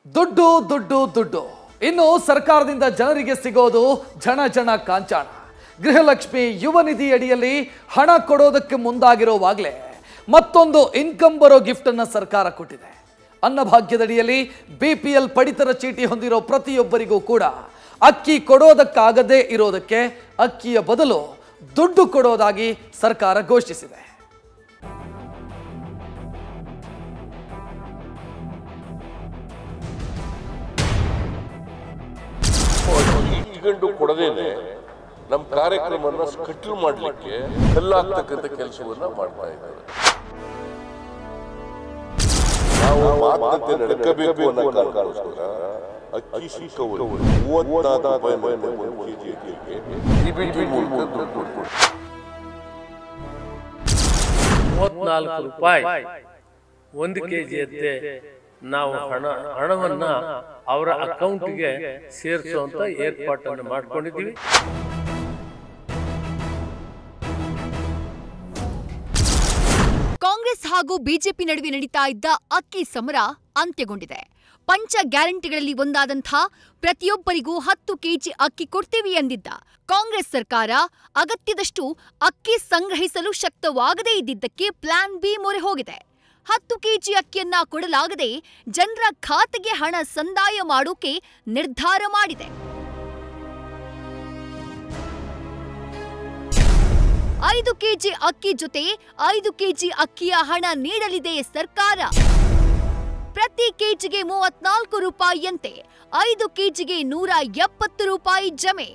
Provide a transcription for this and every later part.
ದುಡ್ಡು ದುಡ್ಡು ದುಡ್ಡು ಇನ್ನು ಸರ್ಕಾರದಿಂದ ಜನರಿಗೆ ಸಿಗೋದು ಜನ ಜನ ಕಾಂಚಾಣ ಗೃಹಲಕ್ಷ್ಮಿ ಯುವ ನಿಧಿ ಅಡಿಯಲ್ಲಿ ಹಣ ಕೊಡೋದಕ್ಕೆ ಮುಂದಾಗಿರೋವಾಗಲೇ ಮತ್ತೊಂದು ಇನ್ಕಮ್ ಬರೋ ಗಿಫ್ಟ್ ಅನ್ನ ಸರ್ಕಾರ ಕೊಟ್ಟಿದೆ ಅನ್ನಭಾಗ್ಯದಡಿಯಲ್ಲಿ ಬಿ ಪಿ ಎಲ್ ಪಡಿತರ ಚೀಟಿ ಹೊಂದಿರೋ ಪ್ರತಿಯೊಬ್ಬರಿಗೂ ಕೂಡ ಅಕ್ಕಿ ಕೊಡೋದಕ್ಕಾಗದೇ ಇರೋದಕ್ಕೆ ಅಕ್ಕಿಯ ಬದಲು ದುಡ್ಡು ಕೊಡೋದಾಗಿ ಸರ್ಕಾರ ಘೋಷಿಸಿದೆ ಇಟ್ಕೊಂಡು ಕೊಡದೇನೆ ನಮ್ಮ ಕಾರ್ಯಕ್ರಮನ ಸ್ಕಟ್ಲ್ ಮಾಡಲಿಕ್ಕೆ ಕಲ್ಲಾಗ್ತಕ್ಕಂಥ ಕೆಲಸವನ್ನ ಮಾಡ್ತಾ ಇದ್ದಾರೆ ನಾವು ಮಾತುಕತೆ ನಡ್ಕಬೇಕು ಅನ್ನೋ ಕಾರಣಕ್ಕೋಸ್ಕರ ಅಕ್ಕಿ ಸಿಕ್ಕವರು ಮೂವತ್ನಾಲ್ಕು ರೂಪಾಯಿ ಮೇಲೆ ಒಂದು ಕೆಜಿ ಅಕ್ಕಿಗೆ DBT ಮೂಲಕ ದುಡ್ಡು ಕೊಡ್ತಾರೆ. ಮೂವತ್ನಾಲ್ಕು ರೂಪಾಯಿ ಒಂದು ಕೆ ಜಿ ಅತ್ತೆ ನಾವು ಹಣ ಹಣವನ್ನ ಅವರ ಅಕೌಂಟ್ಗೆ ಸೇರಿಸುವಂತ ಏರ್ಪಾಟನ್ನು ಮಾಡ್ಕೊಂಡಿದ್ದೀವಿ ಕಾಂಗ್ರೆಸ್ ಹಾಗೂ ಬಿಜೆಪಿ ನಡುವೆ ನಡೀತಾ ಇದ್ದ ಅಕ್ಕಿ ಸಮರ ಅಂತ್ಯಗೊಂಡಿದೆ ಪಂಚ ಗ್ಯಾರಂಟಿಗಳಲ್ಲಿ ಒಂದಾದಂಥ ಪ್ರತಿಯೊಬ್ಬರಿಗೂ ಹತ್ತು ಕೆಜಿ ಅಕ್ಕಿ ಕೊಡ್ತೀವಿ ಎಂದಿದ್ದ ಕಾಂಗ್ರೆಸ್ ಸರ್ಕಾರ ಅಗತ್ಯದಷ್ಟು ಅಕ್ಕಿ ಸಂಗ್ರಹಿಸಲು ಶಕ್ತವಾಗದೇ ಇದ್ದಿದ್ದಕ್ಕೆ ಪ್ಲಾನ್ ಬಿ ಮೊರೆ ಹೋಗಿದೆ ಹತ್ತು ಕೆಜಿ ಅಕ್ಕಿಯನ್ನ ಕೊಡಲಾಗದೆ ಜನರ ಖಾತೆಗೆ ಹಣ ಸಂದಾಯ ಮಾಡೋಕೆ ನಿರ್ಧಾರ ಮಾಡಿದೆ ಐದು ಕೆಜಿ ಅಕ್ಕಿ ಜೊತೆ ಐದು ಕೆಜಿ ಅಕ್ಕಿಯ ಹಣ ನೀಡಲಿದೆ ಸರ್ಕಾರ ಪ್ರತಿ ಕೆಜಿಗೆ ಮೂವತ್ನಾಲ್ಕು ರೂಪಾಯಿಯಂತೆ ಐದು ಕೆಜಿಗೆ ನೂರ ಎಪ್ಪತ್ತು ರೂಪಾಯಿ ಜಮೆ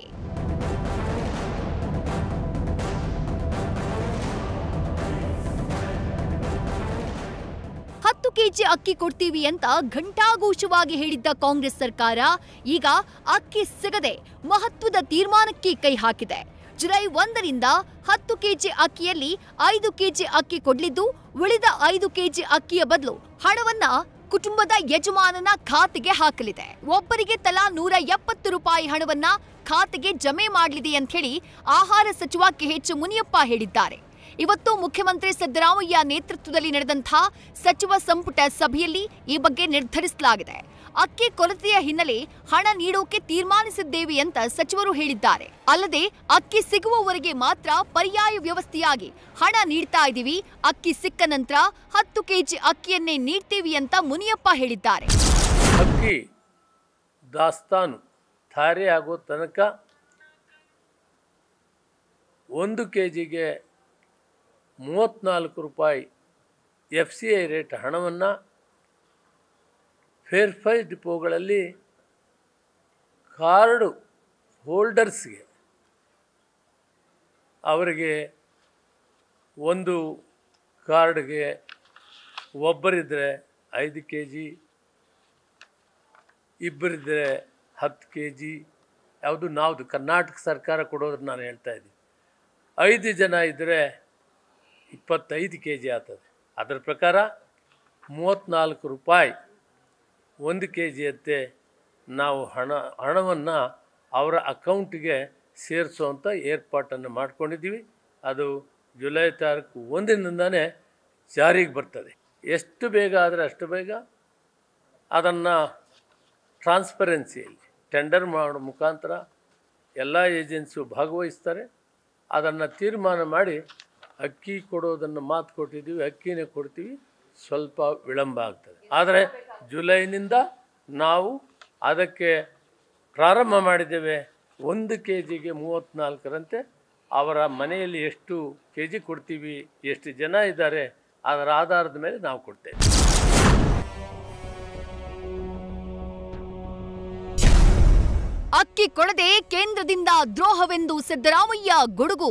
ಹತ್ತು ಕೆಜಿ ಅಕ್ಕಿ ಕೊಡ್ತೀವಿ ಅಂತ ಘಂಟಾಘೋಷವಾಗಿ ಹೇಳಿದ್ದ ಕಾಂಗ್ರೆಸ್ ಸರ್ಕಾರ ಈಗ ಅಕ್ಕಿ ಸಿಗದೆ ಮಹತ್ವದ ತೀರ್ಮಾನಕ್ಕೆ ಕೈ ಹಾಕಿದೆ ಜುಲೈ ಒಂದರಿಂದ ಹತ್ತು ಕೆಜಿ ಅಕ್ಕಿಯಲ್ಲಿ ಐದು ಕೆಜಿ ಅಕ್ಕಿ ಕೊಡ್ಲಿದ್ದು ಉಳಿದ ಐದು ಕೆಜಿ ಅಕ್ಕಿಯ ಬದಲು ಹಣವನ್ನ ಕುಟುಂಬದ ಯಜಮಾನನ ಖಾತೆಗೆ ಹಾಕಲಿದೆ ಒಬ್ಬರಿಗೆ ತಲಾ ನೂರ ಎಪ್ಪತ್ತು ರೂಪಾಯಿ ಹಣವನ್ನ ಖಾತೆಗೆ ಜಮೆ ಮಾಡಲಿದೆ ಅಂತ ಹೇಳಿ ಆಹಾರ ಸಚಿವ ಕೆಎಚ್ ಮುನಿಯಪ್ಪ ಹೇಳಿದ್ದಾರೆ ಇವತ್ತು ಮುಖ್ಯಮಂತ್ರಿ ಸಿದ್ದರಾಮಯ್ಯ ನೇತೃತ್ವದಲ್ಲಿ ನಡೆದಂಥ ಸಚಿವ ಸಂಪುಟ ಸಭೆಯಲ್ಲಿ ಈ ಬಗ್ಗೆ ನಿರ್ಧರಿಸಲಾಗಿದೆ ಅಕ್ಕಿ ಕೊರತೆಯ ಹಿನ್ನೆಲೆ ಹಣ ನೀಡೋಕೆ ತೀರ್ಮಾನಿಸಿದ್ದೇವೆ ಅಂತ ಸಚಿವರು ಹೇಳಿದ್ದಾರೆ ಅಲ್ಲದೆ ಅಕ್ಕಿ ಸಿಗುವವರೆಗೆ ಮಾತ್ರ ಪರ್ಯಾಯ ವ್ಯವಸ್ಥೆಯಾಗಿ ಹಣ ನೀಡ್ತಾ ಇದ್ದೀವಿ ಅಕ್ಕಿ ಸಿಕ್ಕ ನಂತರ ಹತ್ತು ಕೆಜಿ ಅಕ್ಕಿಯನ್ನೇ ನೀಡ್ತೀವಿ ಅಂತ ಮುನಿಯಪ್ಪ ಹೇಳಿದ್ದಾರೆ ಅಕ್ಕಿ ದಾಸ್ತಾನು ಧಾರೆ ಆಗೋ ತನಕ ಒಂದು ಕೆ ಜಿಗೆ ಮೂವತ್ತ್ನಾಲ್ಕು ರೂಪಾಯಿ ಎಫ್ ಸಿ ಐ ರೇಟ್ ಹಣವನ್ನು ಫೇರ್ಫೈ ಡಿಪೋಗಳಲ್ಲಿ ಕಾರ್ಡು ಹೋಲ್ಡರ್ಸ್ಗೆ ಅವರಿಗೆ ಒಂದು ಕಾರ್ಡ್ಗೆ ಒಬ್ಬರಿದ್ದರೆ ಐದು ಕೆ ಜಿ ಇಬ್ಬರಿದ್ದರೆ ಹತ್ತು ಕೆ ಜಿ ಯಾವುದು ನಾವು ಕರ್ನಾಟಕ ಸರ್ಕಾರ ಕೊಡೋದ್ರ ನಾನು ಹೇಳ್ತಾ ಇದ್ದೀನಿ ಐದು ಜನ ಇದ್ದರೆ ಇಪ್ಪತ್ತೈದು ಕೆ ಜಿ ಆಗ್ತದೆ ಅದರ ಪ್ರಕಾರ ಮೂವತ್ತ್ನಾಲ್ಕು ರೂಪಾಯಿ ಒಂದು ಕೆ ಜಿ ಅತ್ತೆ ನಾವು ಹಣ ಹಣವನ್ನು ಅವರ ಅಕೌಂಟಿಗೆ ಸೇರಿಸುವಂಥ ಏರ್ಪಾಟನ್ನು ಮಾಡ್ಕೊಂಡಿದ್ದೀವಿ ಅದು ಜುಲೈ ತಾರೀಕು ಒಂದಿನಿಂದನೇ ಜಾರಿಗೆ ಬರ್ತದೆ ಎಷ್ಟು ಬೇಗ ಆದರೆ ಅಷ್ಟು ಬೇಗ ಅದನ್ನು ಟ್ರಾನ್ಸ್ಪರೆನ್ಸಿಯಲ್ಲಿ ಟೆಂಡರ್ ಮಾಡೋ ಮುಖಾಂತರ ಎಲ್ಲ ಏಜೆನ್ಸಿಯು ಭಾಗವಹಿಸ್ತಾರೆ ಅದನ್ನು ತೀರ್ಮಾನ ಮಾಡಿ ಅಕ್ಕಿ ಕೊಡೋದನ್ನು ಮಾತು ಕೊಟ್ಟಿದ್ದೀವಿ ಅಕ್ಕಿನೇ ಕೊಡ್ತೀವಿ ಸ್ವಲ್ಪ ವಿಳಂಬ ಆಗ್ತದೆ ಆದರೆ ಜುಲೈನಿಂದ ನಾವು ಅದಕ್ಕೆ ಪ್ರಾರಂಭ ಮಾಡಿದ್ದೇವೆ ಒಂದು ಕೆ ಜಿಗೆ ಮೂವತ್ತ್ನಾಲ್ಕರಂತೆ ಅವರ ಮನೆಯಲ್ಲಿ ಎಷ್ಟು ಕೆ ಜಿ ಕೊಡ್ತೀವಿ ಎಷ್ಟು ಜನ ಇದ್ದಾರೆ ಅದರ ಆಧಾರದ ಮೇಲೆ ನಾವು ಕೊಡ್ತೇವೆ ಅಕ್ಕಿ ಕೊಡದೆ ಕೇಂದ್ರದಿಂದ ದ್ರೋಹವೆಂದು ಸಿದ್ದರಾಮಯ್ಯ ಗುಡುಗು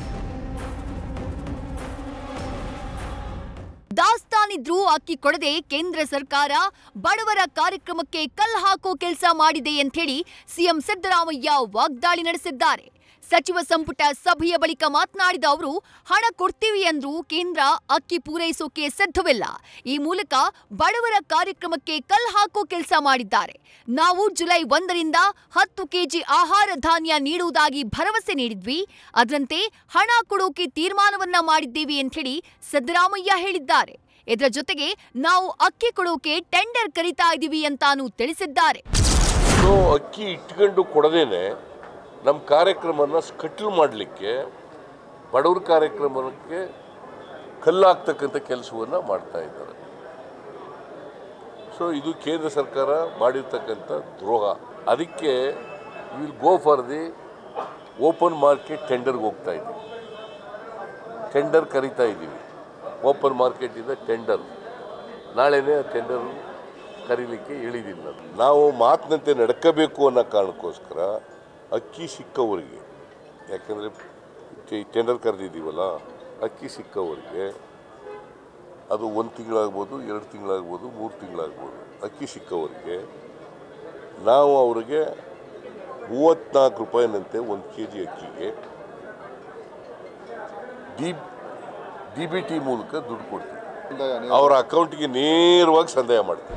ದಾಸ್ತಾನಿದ್ರೂ ಅಕ್ಕಿ ಕೊಡದೆ ಕೇಂದ್ರ ಸರ್ಕಾರ ಬಡವರ ಕಾರ್ಯಕ್ರಮಕ್ಕೆ ಕಲ್ಲು ಹಾಕೋ ಕೆಲಸ ಮಾಡಿದೆ ಅಂಥೇಳಿ ಸಿಎಂ ಸಿದ್ದರಾಮಯ್ಯ ವಾಗ್ದಾಳಿ ನಡೆಸಿದ್ದಾರೆ ಸಚಿವ ಸಂಪುಟ ಸಭೆಯ ಬಳಿಕ ಮಾತನಾಡಿದ ಅವರು ಹಣ ಕೊಡ್ತೀವಿ ಅಂದ್ರೂ ಕೇಂದ್ರ ಅಕ್ಕಿ ಪೂರೈಸೋಕೆ ಸಿದ್ಧವಿಲ್ಲ ಈ ಮೂಲಕ ಬಡವರ ಕಾರ್ಯಕ್ರಮಕ್ಕೆ ಕಲ್ಲು ಹಾಕೋ ಕೆಲಸ ಮಾಡಿದ್ದಾರೆ ನಾವು ಜುಲೈ ಒಂದರಿಂದ ಹತ್ತು ಕೆಜಿ ಆಹಾರ ಧಾನ್ಯ ನೀಡುವುದಾಗಿ ಭರವಸೆ ನೀಡಿದ್ವಿ ಅದರಂತೆ ಹಣ ಕೊಡೋಕೆ ತೀರ್ಮಾನವನ್ನ ಮಾಡಿದ್ದೀವಿ ಅಂತ ಹೇಳಿ ಸಿದ್ದರಾಮಯ್ಯ ಹೇಳಿದ್ದಾರೆ ಇದರ ಜೊತೆಗೆ ನಾವು ಅಕ್ಕಿ ಕೊಡೋಕೆ ಟೆಂಡರ್ ಕರಿತಾ ಇದೀವಿ ಅಂತಾನೂ ತಿಳಿಸಿದ್ದಾರೆ ಸೊ ಅಕ್ಕಿ ಇಟ್ಕೊಂಡು ಕೊಡದೇನೆ ನಮ್ಮ ಕಾರ್ಯಕ್ರಮನ ಸ್ಕಟ್ಲ್ ಮಾಡಲಿಕ್ಕೆ ಬಡವ್ರ ಕಾರ್ಯಕ್ರಮಕ್ಕೆ ಕಲ್ಲಾಗ್ತಕ್ಕಂಥ ಕೆಲಸವನ್ನು ಮಾಡ್ತಾ ಇದ್ದಾರೆ ಸೊ ಇದು ಕೇಂದ್ರ ಸರ್ಕಾರ ಮಾಡಿರ್ತಕ್ಕಂಥ ದ್ರೋಹ ಅದಕ್ಕೆ will go for the open market ಟೆಂಡರ್ಗೆ ಹೋಗ್ತಾ ಇದ್ದೀವಿ ಟೆಂಡರ್ ಕರಿತಾ ಇದ್ದೀವಿ ಓಪನ್ ಮಾರ್ಕೆಟಿಂದ ಟೆಂಡರ್ ನಾಳೆನೇ ಟೆಂಡರ್ ಕರೀಲಿಕ್ಕೆ ಹೇಳಿದ್ದೀನಿ ನಾನು ನಾವು ಮಾತಿನಂತೆ ನಡ್ಕೋಬೇಕು ಅನ್ನೋ ಕಾರಣಕ್ಕೋಸ್ಕರ ಅಕ್ಕಿ ಸಿಕ್ಕವರಿಗೆ ಯಾಕಂದರೆ ಟೆಂಡರ್ ಕರೆದಿದ್ದೀವಲ್ಲ ಅಕ್ಕಿ ಸಿಕ್ಕವರಿಗೆ ಅದು ಒಂದು ತಿಂಗಳಾಗ್ಬೋದು ಎರಡು ತಿಂಗಳಾಗ್ಬೋದು ಮೂರು ತಿಂಗಳಾಗ್ಬೋದು ಅಕ್ಕಿ ಸಿಕ್ಕವರಿಗೆ ನಾವು ಅವರಿಗೆ ಮೂವತ್ತ್ನಾಲ್ಕು ರೂಪಾಯಿನಂತೆ ಒಂದು ಕೆ ಜಿ ಅಕ್ಕಿಗೆ ಡಿ ಡಿ ಬಿ ಟಿ ಮೂಲಕ ದುಡ್ಡು ಕೊಡ್ತೀವಿ ಅವರ ಅಕೌಂಟ್ಗೆ ನೇರವಾಗಿ ಸಂದಾಯ ಮಾಡ್ತೀವಿ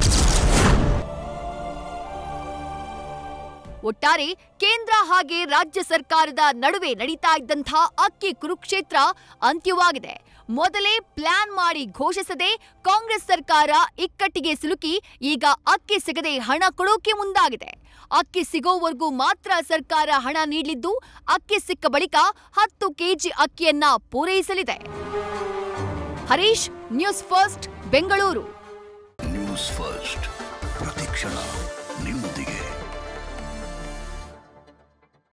ಒಟ್ಟಾರೆ ಕೇಂದ್ರ ಹಾಗೆ ರಾಜ್ಯ ಸರ್ಕಾರದ ನಡುವೆ ನಡೀತಾ ಇದ್ದಂಥ ಅಕ್ಕಿ ಕುರುಕ್ಷೇತ್ರ ಅಂತ್ಯವಾಗಿದೆ ಮೊದಲೇ ಪ್ಲಾನ್ ಮಾಡಿ ಘೋಷಿಸದೆ ಕಾಂಗ್ರೆಸ್ ಸರ್ಕಾರ ಇಕ್ಕಟ್ಟಿಗೆ ಸಿಲುಕಿ ಈಗ ಅಕ್ಕಿ ಸಿಗದೆ ಹಣ ಕೊಡೋಕೆ ಮುಂದಾಗಿದೆ ಅಕ್ಕಿ ಸಿಗೋವರೆಗೂ ಮಾತ್ರ ಸರ್ಕಾರ ಹಣ ನೀಡಲಿದ್ದು ಅಕ್ಕಿ ಸಿಕ್ಕ ಬಳಿಕ ಹತ್ತು ಕೆಜಿ ಅಕ್ಕಿಯನ್ನ ಪೂರೈಸಲಿದೆ Harish news first Bengaluru news first ಪ್ರತಿಕ್ಷಣ